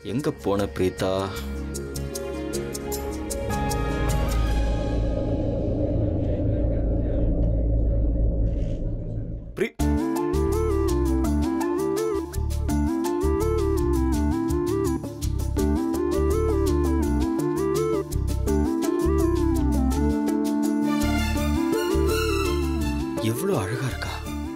எங்க போன பிரீதா பிரீ எவ்வளோ அழகா இருக்கா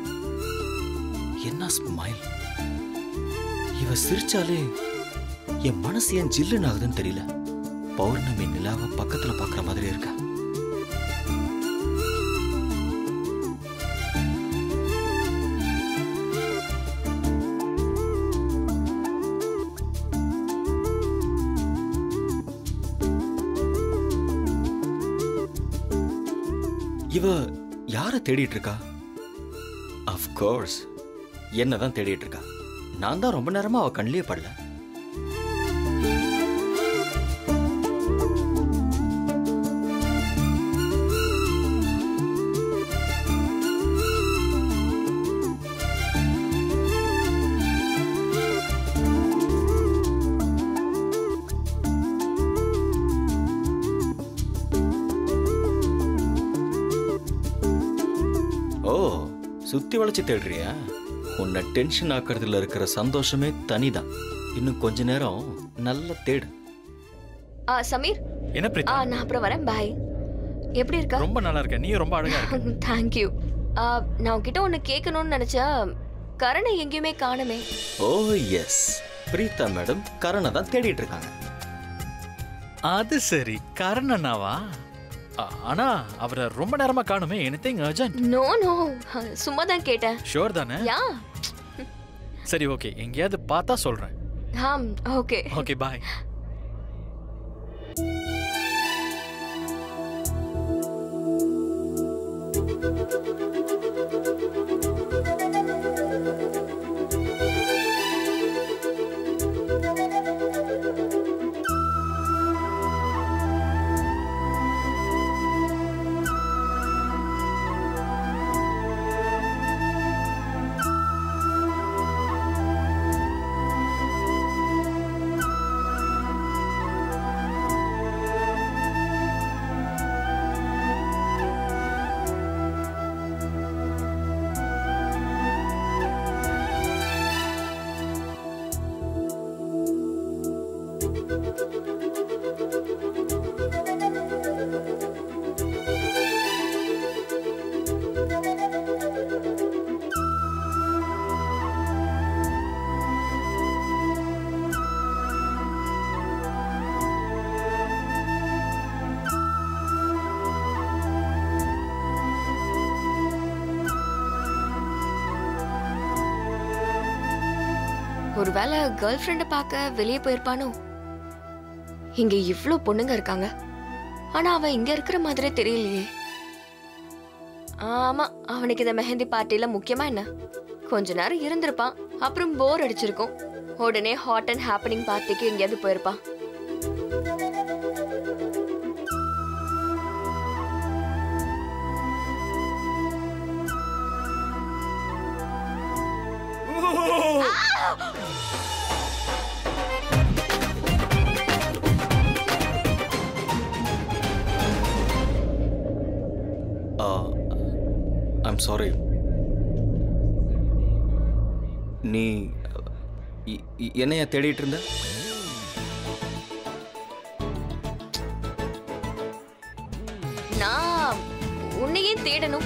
என்ன ஸ்மைல் இவ சிரிச்சாலே என் மனசு ஏன் ஜில்லுன்னு ஆகுதுன்னு தெரியல பௌர்ணமி நிலாவை பக்கத்துல பாக்குற மாதிரி இருக்கா இவ யார தேடிட்டு இருக்கா அஃப்கோர்ஸ் என்னதான் தேடிட்டு இருக்கா நான் தான் ரொம்ப நேரமா அவ கண்ணிலே படல ஓ சுத்தி வளைச்சு தேடுறியா உன்னை டென்ஷன் ஆக்குறதுல இருக்கிற சந்தோஷமே தனிதான் இன்னும் கொஞ்ச நேரம் நல்ல தேடு ஆ சமீர் என்ன ஆ பிரீதா நான் அப்புறம் வரேன் பாய் எப்படி இருக்க ரொம்ப நல்லா இருக்க நீ ரொம்ப அழகா இருக்க தேங்க்யூ நான் உன்கிட்ட ஒன்று கேட்கணும்னு நினைச்சா கரணை எங்கேயுமே காணுமே ஓ எஸ் பிரீதா மேடம் கரணை தான் தேடிட்டு இருக்காங்க அது சரி கர்ணனாவா ஆ- ஆனா அவரை ரொம்ப நேரமா காணுமே எனிதிங் அர்ஜென்ட் நோ நோ சும்மா தான் கேட்டேன் ஷோர் தானே யா சரி ஓகே எங்கேயாவது பார்த்தா சொல்றேன் ஆம் ஓகே ஓகே பாய் ஒருவேளை கேர்ள் ஃப்ரெண்டை பார்க்க வெளியே போயிருப்பானோ இங்க இவ்ளோ பொண்ணுங்க இருக்காங்க ஆனா அவன் இங்க இருக்கிற மாதிரி தெரியலையே ஆமா அவனுக்கு இந்த மெஹந்தி பார்ட்டில முக்கியமா என்ன கொஞ்ச நேரம் இருந்திருப்பான் அப்புறம் போர் அடிச்சிருக்கும் உடனே ஹாட் அண்ட் ஹாப்பனிங் பார்ட்டிக்கு எங்கேயாவது போயிருப்பான் ஐம் சாரி நீ இ- இ- என்னைய தேடிட்டு இருந்த நான் உன்னையே தேடணும்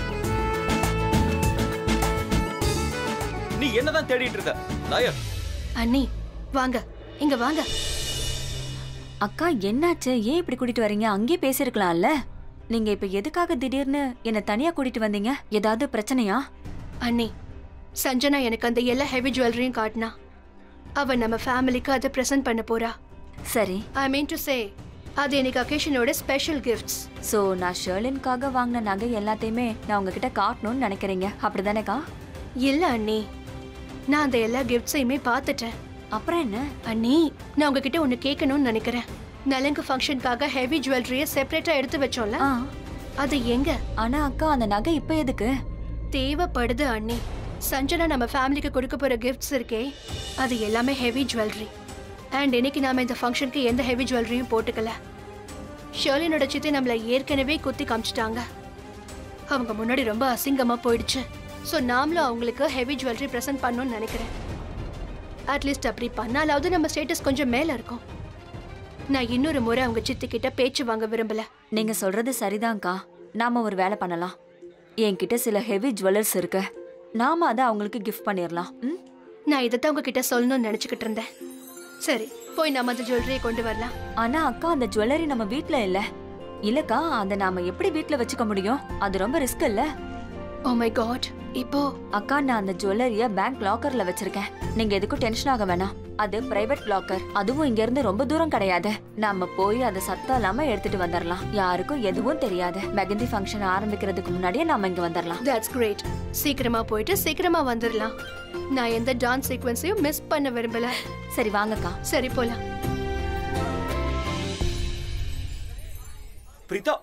நீ என்னதான் தேடிட்டு இருக்க லாயர் அண்ணி வாங்க இங்க வாங்க அக்கா என்னாச்சு ஏன் இப்படி கூட்டிட்டு வரீங்க அங்கேயே பேசிருக்கலாம்ல நீங்க இப்ப எதுக்காக திடீர்னு என்ன தனியா கூட்டிட்டு வந்தீங்க ஏதாவது பிரச்சனையா அண்ணி சஞ்சனா எனக்கு அந்த எல்லா ஹெவி ஜுவல்லரியும் காட்டினா அவ நம்ம ஃபேமிலிக்கு அதை ப்ரெசென்ட் பண்ண போறா சரி ஐ மீன் டு சே அது எனக்கு அக்கேஷனோட ஸ்பெஷல் கிஃப்ட்ஸ் சோ நான் ஷர்லின்காக வாங்கின நகை எல்லாத்தையுமே நான் உங்ககிட்ட காட்டணும்னு நினைக்கிறீங்க அப்படிதானேக்கா இல்ல அண்ணி நான் அந்த எல்லா கிஃப்ட்ஸையுமே பார்த்துட்டேன் அப்புறம் என்ன அண்ணி நான் உங்ககிட்ட ஒன்னு கேட்கணும்னு நினைக்கிறேன் நலங்கு ஃபங்க்ஷனுக்காக ஹெவி ஜுவல்லரியை செப்பரேட்டா எடுத்து வச்சோம்ல ஆ அது எங்க ஆனா அக்கா அந்த நகை இப்ப எதுக்கு தேவைப்படுது அண்ணி சஞ்சனா நம்ம ஃபேமிலிக்கு கொடுக்க போற கிஃப்ட்ஸ் இருக்கே அது எல்லாமே ஹெவி ஜுவல்லரி அண்ட் இன்னைக்கு நாம இந்த ஃபங்க்ஷனுக்கு எந்த ஹெவி ஜுவல்லரியும் போட்டுக்கல ஷர்லினோட சித்தி நம்மள ஏற்கனவே குத்தி காமிச்சிட்டாங்க அவங்க முன்னாடி ரொம்ப அசிங்கமா போயிடுச்சு ஸோ நாமளும் அவங்களுக்கு ஹெவி ஜுவல்லரி ப்ரெசென்ட் பண்ணணும்னு நினைக்கிறேன் அட்லீஸ்ட் அப்படி பண்ணாலாவது நம்ம ஸ்டேட்டஸ் கொஞ்சம் மேல இருக்கும் நான் இன்னொரு முறை அவங்க சித்தி கிட்ட பேச்சு வாங்க விரும்பல நீங்க சொல்றது சரிதான்க்கா நாம ஒரு வேலை பண்ணலாம் என்கிட்ட சில ஹெவி ஜுவல்லர்ஸ் இருக்கு நாம அதை அவங்களுக்கு கிஃப்ட் பண்ணிடலாம் ம் நான் இதைத்தான் உங்ககிட்ட சொல்லணும்னு நினைச்சுக்கிட்டு இருந்தேன் சரி போய் நம்ம அந்த ஜுவல்லரியை கொண்டு வரலாம் ஆனா அக்கா அந்த ஜுவல்லரி நம்ம வீட்ல இல்ல இல்லக்கா அதை நாம எப்படி வீட்ல வச்சுக்க முடியும் அது ரொம்ப ரிஸ்க் இல்ல ஓ மை காட் இப்போ அக்கா நான் அந்த ஜுவல்லரிய பேங்க் லாக்கர்ல வச்சிருக்கேன் நீங்க எதுக்கும் டென்ஷன் ஆக வேணாம் அது பிரைவேட் லாக்கர் அதுவும் இங்க இருந்து ரொம்ப தூரம் கிடையாது நாம போய் அதை சத்தம் இல்லாம எடுத்துட்டு வந்துடலாம் யாருக்கும் எதுவும் தெரியாது மெகந்தி ஃபங்க்ஷன் ஆரம்பிக்கிறதுக்கு முன்னாடியே நாம இங்க வந்துடலாம் தட்ஸ் கிரேட் சீக்கிரமா போயிட்டு சீக்கிரமா வந்துடலாம் நான் எந்த டான்ஸ் சீக்வன்ஸையும் மிஸ் பண்ண விரும்பல சரி வாங்கக்கா சரி போலாம் பிரீதா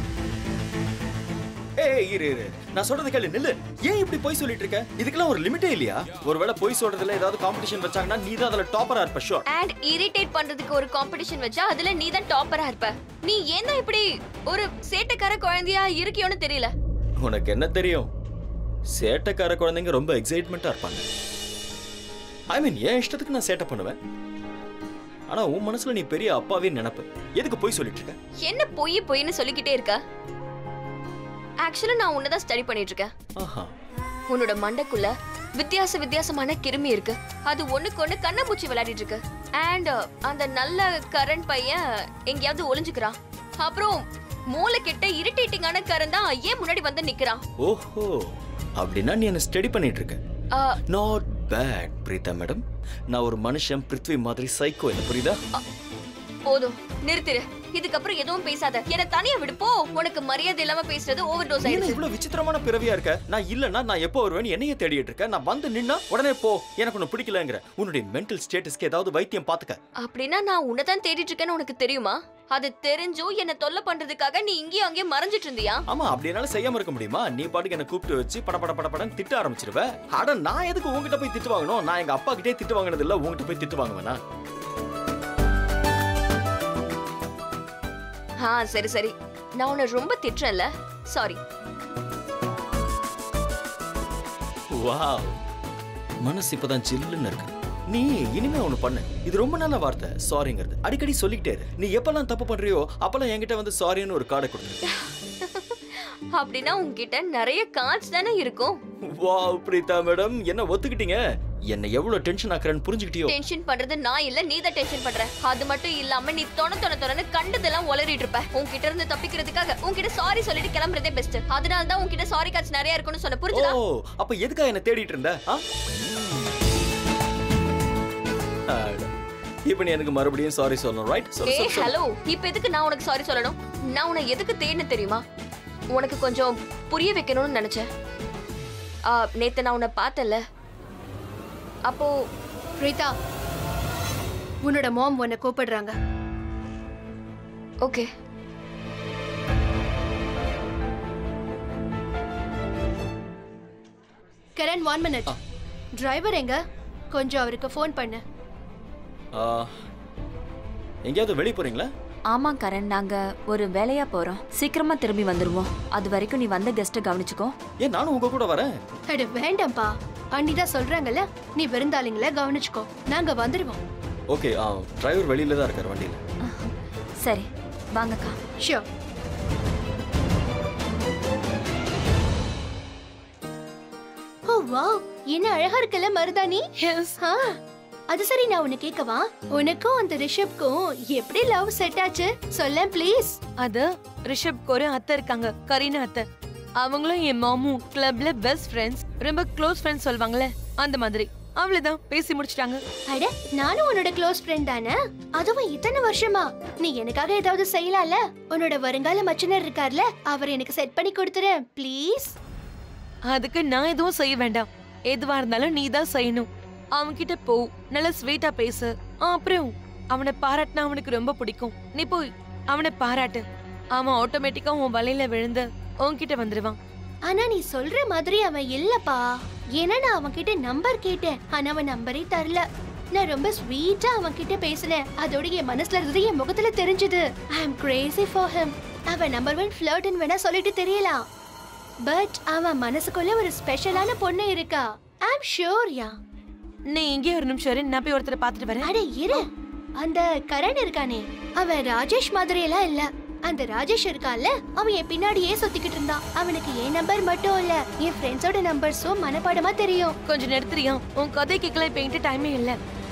ஏய் இரு இரு நான் சொல்றது கேளு நில்லு ஏன் இப்படி போய் சொல்லிட்டு இருக்க இதுக்கெல்லாம் ஒரு லிமிட்டே இல்லையா ஒருவேளை போய் சொல்றதுல ஏதாவது காம்படிஷன் வச்சாங்கன்னா நீ தான் அதுல டாப்பரா இருப்ப ஷோர் அண்ட் இரிட்டேட் பண்றதுக்கு ஒரு காம்படிஷன் வச்சா அதுல நீ தான் டாப்பரா இருப்ப நீ ஏன் தான் இப்படி ஒரு சேட்டைக்கார குழந்தையா இருக்கியோன்னு தெரியல உனக்கு என்ன தெரியும் சேட்டைக்கார குழந்தைங்க ரொம்ப எக்ஸைட்மெண்ட்டா இருப்பாங்க ஐ மீன் என் இஷ்டத்துக்கு நான் சேட்டை பண்ணுவேன் ஆனா உன் மனசுல நீ பெரிய அப்பாவே நினைப்ப எதுக்கு போய் சொல்லிட்டு இருக்க என்ன பொய் பொய்ன்னு சொல்லிக்கிட்டே இருக்க ஆக்சுவலா நான் உன்னதான் ஸ்டடி பண்ணிட்டு இருக்கேன் ஆஹா உன்னோட மண்டைக்குள்ள வித்தியாச வித்தியாசமான கிருமி இருக்கு அது ஒண்ணுக்கு ஒண்ணு கண்ணப்பூச்சி விளையாடிட்டு இருக்கு அண்ட் அந்த நல்ல கரண் பையன் எங்கேயாவது ஒளிஞ்சுக்கிறான் அப்புறம் மூளை கிட்ட இரிட்டேட்டிங்கான கரண் தான் ஏன் முன்னாடி வந்து நிக்கிறான் ஓஹோ அப்படின்னா நீ என்ன ஸ்டடி பண்ணிட்டு இருக்க ஆ, நாட் பேட் பிரீதா மேடம் நான் ஒரு மனுஷன் பிருத்வி மாதிரி சைக்கோ என்ன புரியுதா போதும் நிறுத்திரு இதுக்கப்புறம் எதுவும் பேசாத என்ன தனியா விடு போ உனக்கு மரியாதை இல்லாம பேசுறது ஓவர் டோஸ் நீ என்ன ஆயிடுச்சு இவ்வளவு விசித்திரமான பிறவியா இருக்க நான் இல்லனா நான் எப்போ வருவேன் என்னைய தேடிட்டு இருக்க நான் வந்து நின்னா உடனே போ எனக்கு ஒண்ணு பிடிக்கலங்கிற உன்னுடைய மென்டல் ஸ்டேட்டஸ்க்கு ஏதாவது வைத்தியம் பாத்துக்க அப்படின்னா நான் உன்னதான் தேடிட்டு இருக்கேன்னு உனக்கு தெரியுமா அது தெரிஞ்சும் என்ன தொல்லை பண்றதுக்காக நீ இங்கேயும் அங்கேயும் மறைஞ்சிட்டு இருந்தியா ஆமா அப்படி என்னால செய்யாம இருக்க முடியுமா நீ பாட்டுக்கு என்ன கூப்பிட்டு வச்சு பட பட பட படன்னு திட்ட ஆரம்பிச்சிருவ அட நான் எதுக்கு உங்ககிட்ட போய் திட்டு வாங்கணும் நான் எங்க அப்பா கிட்டே திட்டு வாங்கினது இல்ல உங்ககிட்ட போய் திட்டு வாங்குவேனா ஆ சரி சரி நான் உன்னை ரொம்ப திட்டுறேன்ல சாரி வாவ் மனசு இப்பதான் சில்லுன்னு இருக்கு நீ இனிமே ஒண்ணு பண்ணு இது ரொம்ப நல்ல வார்த்தை சாரிங்கிறது அடிக்கடி சொல்லிக்கிட்டே இரு நீ எப்பெல்லாம் தப்பு பண்றியோ அப்பெல்லாம் என்கிட்ட வந்து சாரின்னு ஒரு கார்டை கொடுத்துரு அப்படின்னா உன்கிட்ட நிறைய கார்ட்ஸ் தானே இருக்கும் வாவ் பிரீதா மேடம் என்ன ஒத்துக்கிட்டீங்க என்ன எவ்வளவு டென்ஷன் ஆக்குறேன்னு புரிஞ்சுக்கிட்டியோ டென்ஷன் பண்றது நான் இல்ல நீ தான் டென்ஷன் பண்ற அது மட்டும் இல்லாம நீ தொண தொண தொணன்னு கண்டதெல்லாம் உளறிட்டு இருப்ப உன்கிட்ட இருந்து தப்பிக்கிறதுக்காக உன்கிட்ட சாரி சொல்லிட்டு கிளம்புறதே பெஸ்ட் அதனால தான் உன்கிட்ட சாரி கார்ட்ஸ் நிறைய இருக்குன்னு சொன்ன ஓ புரிஞ்சுதா அப்ப எதுக்கா என்ன தேடிட்டு இருந்த ஆ? அட, இப்ப நீ எனக்கு மறுபடியும் சாரி சொல்லணும் ரைட் சொல்லு ஏய் சொல்லு, சொல்லு ஹலோ இப்ப எதுக்கு நான் உனக்கு சாரி சொல்லணும் நான் உன்னை எதுக்கு தேடின தெரியுமா உனக்கு கொஞ்சம் புரிய வைக்கணும்னு நினைச்சேன் ஆ, நேத்து நான் உன்னை பார்த்தேன்ல அப்போ பிரீதா உன்னோட மாம் உன்னை கூப்பிடுறாங்க okay Karan one minute driver எங்க கொஞ்சம் அவருக்கு ஃபோன் பண்ணு ஆ, எங்கேயாவது வெளிய போறீங்களா ஆமா கரண் நாங்க ஒரு வேலையா போறோம் சீக்கிரமா திரும்பி வந்துருவோம் அது வரைக்கும் நீ வந்த கெஸ்ட கவனிச்சுக்கோ ஏன் நானும் உங்க கூட வரேன் அட வேண்டாம்ப்பா அண்ணி தான் சொல்றாங்கல்ல நீ விருந்தாளிங்கள கவனிச்சுக்கோ நாங்க வந்துடுவோம் ஓகே டிரைவர் வெளியில தான் இருக்காரு வண்டியில சரி வாங்கக்கா ஷியோர் ஓ வாவ் என்ன அழகா இருக்கல மருதாணி ஆ, அது சரி நான் உன்னை கேட்கவா உனக்கும் அந்த ரிஷப்க்கும் எப்படி லவ் செட் ஆச்சு சொல்லேன் ப்ளீஸ் அது ரிஷப்க்கு ஒரு அத்தை இருக்காங்க கரீனா அத்தை அவங்களும் என் மாமும் கிளப்ல பெஸ்ட் ஃப்ரெண்ட்ஸ் ரொம்ப க்ளோஸ் ஃப்ரெண்ட்ஸ் சொல்லுவாங்கல்ல அந்த மாதிரி அவ்வளவுதான் பேசி முடிச்சிட்டாங்க அட நானும் உன்னோட க்ளோஸ் ஃப்ரெண்ட் தானே அதுவும் இத்தனை வருஷமா நீ எனக்காக ஏதாவது செய்யலாம்ல உன்னோட வருங்கால மச்சனர் இருக்கார்ல அவர் எனக்கு செட் பண்ணி கொடுத்துரு ப்ளீஸ் அதுக்கு நான் எதுவும் செய்ய வேண்டாம் எதுவா இருந்தாலும் நீ தான் செய்யணும் அவன்கிட்ட போ நல்லா ஸ்வீட்டா பேசு ஆ, அப்புறம் அவனை பாராட்டினா அவனுக்கு ரொம்ப பிடிக்கும் நீ போய் அவனை பாராட்டு அவன் ஆட்டோமேட்டிக்கா உன் வலையில விழுந்து உன்கிட்ட வந்துருவான் ஆனா நீ சொல்ற மாதிரி அவன் இல்லப்பா ஏன்னா நான் அவன் கிட்ட நம்பர் கேட்டேன் ஆனா அவன் நம்பரே தரல நான் ரொம்ப ஸ்வீட்டா அவன் கிட்ட பேசினேன் அதோட என் மனசுல இருந்தது என் முகத்துல தெரிஞ்சது I am crazy for him அவன் நம்பர் ஒன் ஃபிளர்ட்னு வேணா சொல்லிட்டு தெரியலாம் பட் அவன் மனசுக்குள்ள ஒரு ஸ்பெஷலான பொண்ணு இருக்கா ஐ அம் ஷூர் யா நீ இங்கே ஒரு நிமிஷம் இரு நான் போய் ஒருத்தரை பார்த்துட்டு வரேன் அட இரு அந்த கரண் இருக்கானே அவன் ராஜேஷ் மாதிரி எல்லாம் இல்ல அந்த ராஜேஷ் இருக்கான்ல அவன் என் பின்னாடியே சுத்திக்கிட்டு இருந்தான் அவனுக்கு என் நம்பர் மட்டும் இல்ல என் ஃப்ரெண்ட்ஸோட நம்பர்ஸும் மனப்பாடமா தெரியும் கொஞ்சம் நிறுத்துறியா உன் கதை கேட்கல இப்ப என்கிட்ட டைமே இல்ல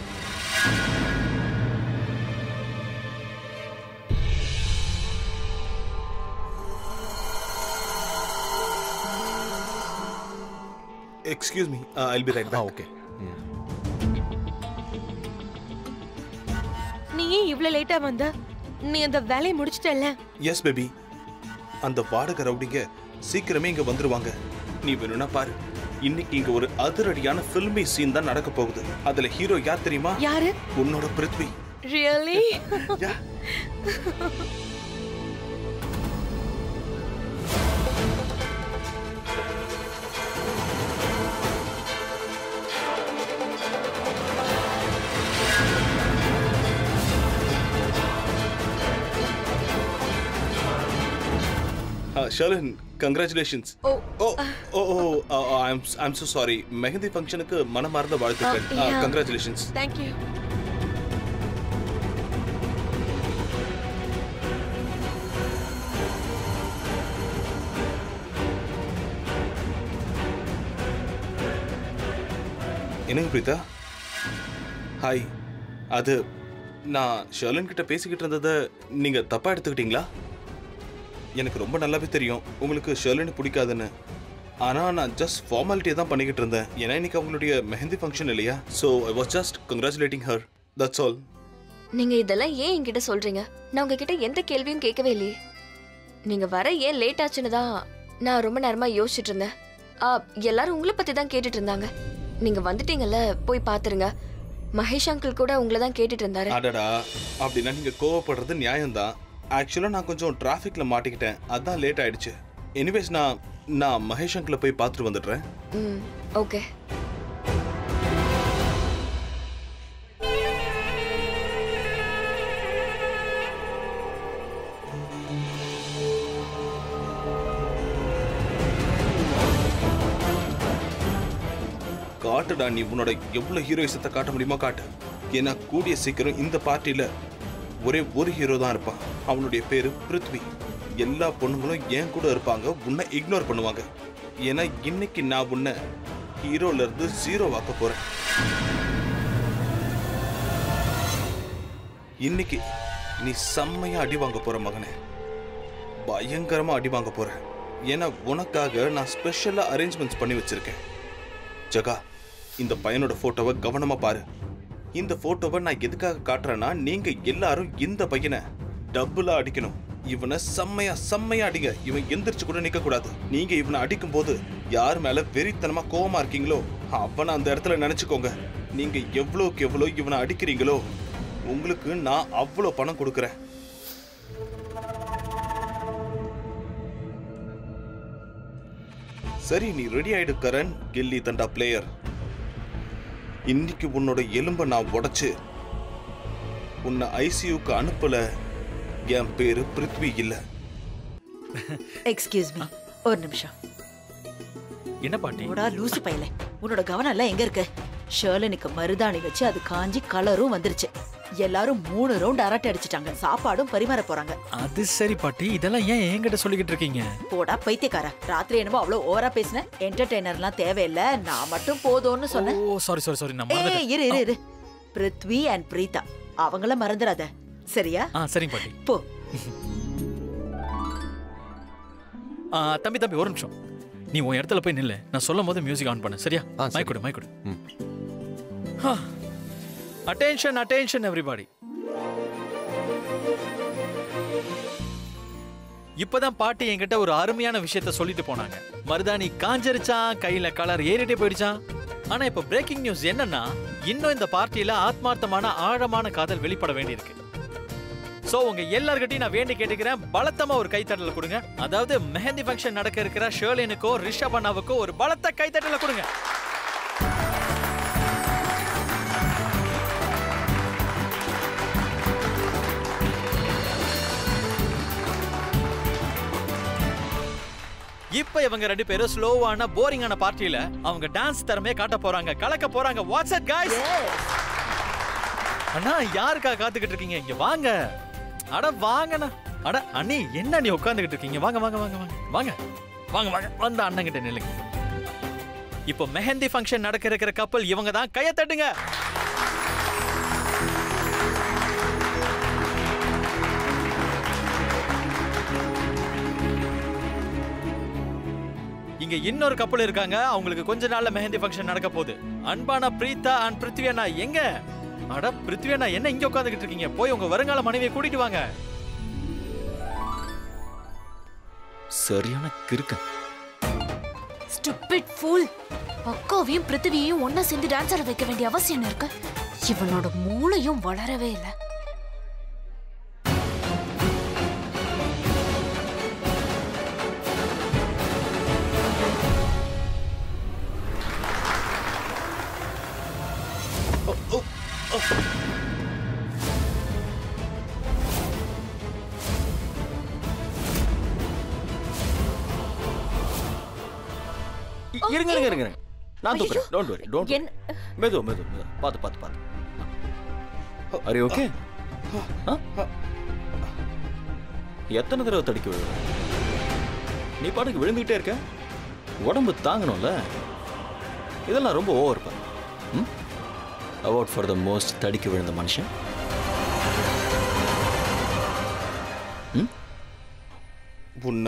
excuse me I'll be right back okay நீ ஏன் இவ்ளோ லேட்டா வந்த நீ அந்த வேலையை முடிச்சிட்டல்ல எஸ் பேபி அந்த வாடகை ரவுடிங்க சீக்கிரமே இங்க வந்துருவாங்க நீ வேணும்னா பாரு இன்னைக்கு இங்க ஒரு அதிரடியான ஃபில்மி சீன் தான் நடக்க போகுது அதுல ஹீரோ யார் தெரியுமா யாரு உன்னோட Prithvi really Yeah. Uh, Shalin, congratulations. Oh oh oh oh I'm I'm so sorry mehndi ஃபங்க்ஷனுக்கு மனமார்ந்த வாழ்த்துக்கள் Uh, yeah. Congratulations thank you என்னங்க பிரீதா ஹாய் அது நான் ஷர்லன் கிட்ட பேசிக்கிட்டு இருந்ததை நீங்க தப்பா எடுத்துக்கிட்டீங்களா எனக்கு ரொம்ப நல்லாவே தெரியும் உங்களுக்கு ஷர்லன் பிடிக்காதுன்னு ஆனா நான் ஜஸ்ட் ஃபார்மாலிட்டியை தான் பண்ணிக்கிட்டு இருந்தேன் ஏன்னா இன்னைக்கு அவங்களுடைய மெஹந்தி ஃபங்க்ஷன் இல்லையா so I was just congratulating her that's all நீங்க இதெல்லாம் ஏன் என்கிட்ட சொல்றீங்க நான் உங்ககிட்ட எந்த கேள்வியும் கேட்கவே இல்லையே நீங்க வர ஏன் லேட் ஆச்சுன்னு தான் நான் ரொம்ப நேரமா யோசிச்சுட்டு இருந்தேன் ஆ, எல்லாரும் உங்களை பத்தி தான் கேட்டுட்டு இருந்தாங்க நீங்க வந்துட்டீங்கல்ல போய் பாத்துருங்க மகேஷ் அங்கிள் கூட உங்களை தான் கேட்டுட்டு இருந்தாரு அடடா அப்படின்னா நீங்க கோவப்படுறது நியாயம்தான் ஆக்சுவலா நான் கொஞ்சம் டிராஃபிக்ல மாட்டிக்கிட்டேன் அதான் லேட் ஆயிடுச்சு எனிவேஸ் நான் நான் மகேஷ் அங்கிளை போய் பார்த்துட்டு வந்துடுறேன் ம் ஓகே காட்டுடா நீ உன்னோட எவ்வளவு ஹீரோயிசத்தை காட்ட முடியுமோ காட்டு ஏன்னா கூடிய சீக்கிரம் இந்த பார்ட்டியில ஒரே ஒரு ஹீரோ தான் இருப்பான் அவனுடைய பேரு பிருத்வி எல்லா பொண்ணுங்களும் என் கூட இருப்பாங்க உன்னை இக்னோர் பண்ணுவாங்க ஏன்னா இன்னைக்கு நான் உன்னை ஹீரோல இருந்து ஜீரோ ஆக்க போறேன் இன்னைக்கு நீ செம்மையா அடி வாங்க போற மகனே பயங்கரமா அடி வாங்க போற ஏன்னா உனக்காக நான் ஸ்பெஷலா அரேஞ்ச்மெண்ட்ஸ் பண்ணி வச்சிருக்கேன் ஜகா இந்த பையனோட போட்டோவை கவனமா பாரு இந்த போட்டோவை நான் எதுக்காக காட்டுறேன்னா நீங்க எல்லாரும் இந்த பையனை டபுளா அடிக்கணும் இவனை செம்மையா செம்மையா அடிங்க இவன் எந்திரிச்சு கூட நிக்க கூடாது நீங்க இவனை அடிக்கும் போது யார் மேல வெறித்தனமா கோவமா இருக்கீங்களோ அவனை அந்த இடத்துல நினைச்சுக்கோங்க நீங்க எவ்வளோக்கு எவ்வளோ இவனை அடிக்கிறீங்களோ உங்களுக்கு நான் அவ்வளோ பணம் கொடுக்குறேன் சரி நீ ரெடி ஆயிடு கரண் கில்லி தண்டா பிளேயர் இன்னைக்கு உன்னோட எலும்பை நான் உடைச்சு உன்னை ஐசியூக்கு அனுப்பல என் பேரு பிருத்வி இல்ல எக்ஸ்கியூஸ் மீ ஒரு நிமிஷம் என்ன பாட்டி ஓடா லூசு பையல உன்னோட கவனம் எல்லாம் எங்க இருக்கு ஷர்லனுக்கு மருதாணி வச்சு அது காஞ்சி கலரும் வந்துருச்சு எல்லாரும் மூணு ரவுண்ட் அரட்டை அடிச்சிட்டாங்க சாப்பாடும் பரிமாற போறாங்க அது சரி பாட்டி இதெல்லாம் ஏன் என்கிட்ட சொல்லிக்கிட்டு இருக்கீங்க போடா பைத்தியக்காரா ராத்திரி என்னமோ அவ்வளவு ஓவரா பேசின என்டர்டைனர்லாம் தேவையில்ல நான் மட்டும் போதும்னு சொன்னேன் ஓ சாரி சாரி சாரி நான் ஏய் மறந்துட்டேன் இரு இரு இரு பிருத்வி அண்ட் பிரீதா அவங்கள மறந்துடாத சரியா ஆ சரிங்க பாட்டி போ ஆ, தம்பி தம்பி ஒரு நிமிஷம் நீ உன் இடத்துல போய் நில்லு நான் சொல்லும் போது மியூசிக் ஆன் பண்ணு சரியா ஆ, சரி. மைக் கொடு மைக் கொடு அட்டென்ஷன் அட்டென்ஷன் எவ்ரிபாடி இப்பதான் பாட்டி என்கிட்ட ஒரு அருமையான விஷயத்த சொல்லிட்டு போனாங்க மருதாணி காஞ்சிருச்சான் கையில கலர் ஏறிட்டே போயிடுச்சான் ஆனா இப்ப பிரேக்கிங் நியூஸ் என்னன்னா இன்னும் இந்த பார்ட்டியில ஆத்மார்த்தமான ஆழமான காதல் வெளிப்பட வேண்டியிருக்கு சோ உங்க எல்லார்கிட்டயும் நான் வேண்டி கேட்டுக்கிறேன் பலத்தமா ஒரு கைத்தட்டல கொடுங்க அதாவது மெஹந்தி ஃபங்க்ஷன் நடக்க இருக்கிற ஷேர்லினுக்கோ ரிஷப் அண்ணாவுக்கோ ஒரு பலத்த கைத்தட்டல கொடுங்க இப்ப இவங்க ரெண்டு பேரும் ஸ்லோவான போரிங்கான பார்ட்டியில அவங்க டான்ஸ் திறமையை காட்ட போறாங்க கலக்க போறாங்க வாட்ஸ் அட் guys அண்ணா யாருக்காக காத்துக்கிட்டு இருக்கீங்க இங்க வாங்க அட வாங்கண்ணா அட அண்ணி என்ன நீ உட்காந்துக்கிட்டு இருக்கீங்க வாங்க வாங்க வாங்க வாங்க வாங்க வாங்க வாங்க வந்த அண்ணன் கிட்ட நில்லுங்க இப்போ மெஹந்தி ஃபங்க்ஷன் நடக்க இருக்கிற கப்பல் இவங்க தான் கையை தட்டுங்க இங்க இன்னொரு கப்பல் இருக்காங்க அவங்களுக்கு கொஞ்ச நாள்ல மெஹந்தி ஃபங்க்ஷன் நடக்க போகுது அன்பான பிரீதா அண்ட் பிருத்வி அண்ணா எங்க அட பிருத்வி அண்ணா என்ன இங்க உட்காந்துக்கிட்டு இருக்கீங்க போய் உங்க வருங்கால மனைவியை கூட்டிட்டு வாங்க சரியான கிறுக்கன் ஸ்டூபிட் ஃபூல் அக்காவையும் பிருத்திவியையும் ஒண்ணா சேர்ந்து டான்ஸ் ஆட வைக்க வேண்டிய அவசியம் என்ன இருக்கு இவனோட மூளையும் வளரவே இல்லை இ- இருங்க இருங்க இருங்க இருங்க. நான் தூக்குறேன் டோன்ட் வரி டோன்ட் என்ன மெது மெது மெது பாத்து பாத்து பாத்து அரே ஓகே எத்தனை தடவை தடிக்க விழுவ நீ பாட்டுக்கு விழுந்துகிட்டே இருக்க உடம்பு தாங்கணும்ல இதெல்லாம் ரொம்ப ஓவர் பா அவார்ட் ஃபார் த மோஸ்ட் தடிக்க விழுந்த மனுஷன் உன்ன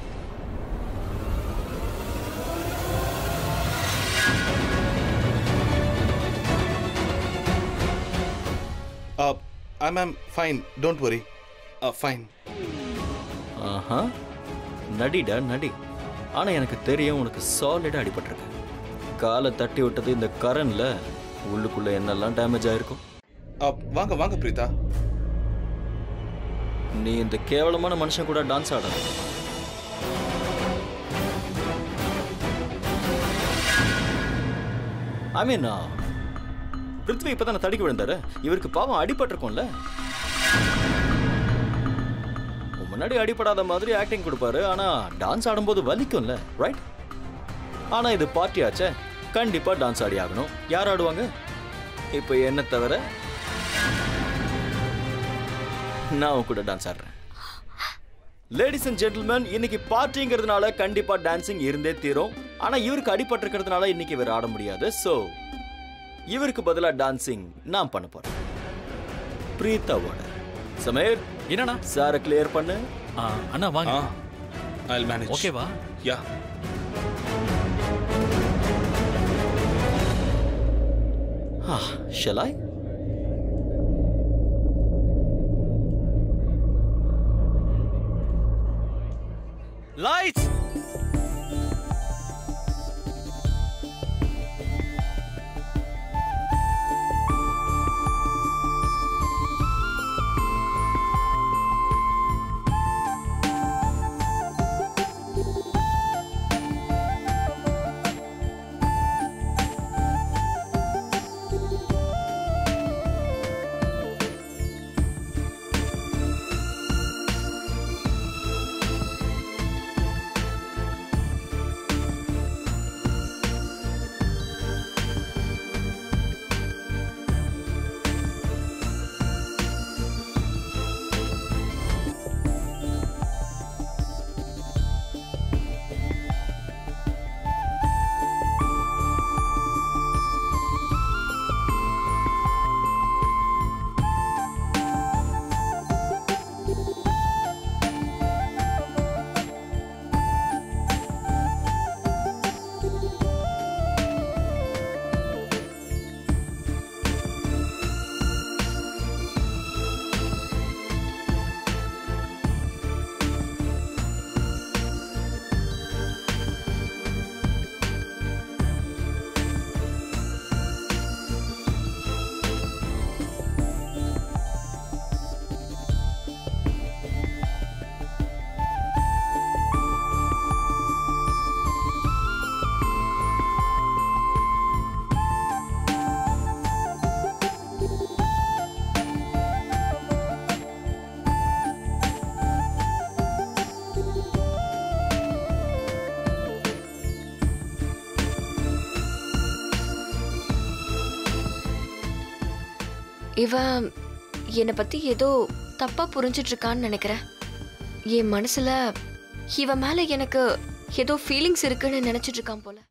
I am fine don't worry fine ஆஹா நடிடா நடி ஆனா எனக்கு தெரியும் உனக்கு சாலிடா அடிபட்டிருக்கு காலை தட்டி விட்டது இந்த கரன்ல உள்ளுக்குள்ள என்னெல்லாம் டேமேஜ் ஆயிருக்கும் வாங்க வாங்க பிரீதா நீ இந்த கேவலமான மனுஷன் கூட டான்ஸ் ஆட ஐ மீன் பிருத்வி இப்பதானே தடிக்க விழுந்தாரு இவருக்கு பாவம் அடிபட்டிருக்கும்ல உன் முன்னாடி அடிபடாத மாதிரி ஆக்டிங் கொடுப்பாரு ஆனா டான்ஸ் ஆடும்போது வலிக்கும்ல ரைட் ஆனா இது பார்ட்டி ஆச்சே கண்டிப்பா டான்ஸ் ஆடி ஆகணும் யார் ஆடுவாங்க இப்போ என்ன தவிர நான் உன் கூட டான்ஸ் ஆடுறேன் லேடிஸ் அண்ட் ஜென்டில்மேன் இன்னைக்கு பார்ட்டிங்கிறதுனால கண்டிப்பா டான்சிங் இருந்தே தீரும் ஆனா இவருக்கு அடிபட்டிருக்கிறதுனால இன்னைக்கு இவர் ஆட முடியாது சோ இவருக்கு பதிலா டான்சிங் நான் பண்ண போறேன் பிரீத்தாவோட சமீர் என்னண்ணா சாரை கிளியர் பண்ணு ஆ, அண்ணா வாங்க ஆ ஐ மேனேஜ் ஓகேவா யா ஷெல் ஐ லைட்ஸ் இவன் என்னை பத்தி ஏதோ தப்பா புரிஞ்சிட்டு இருக்கான்னு நினைக்கிறேன் என் மனசுல இவன் மேல எனக்கு ஏதோ ஃபீலிங்ஸ் இருக்குன்னு நினைச்சிட்டு இருக்கான் போல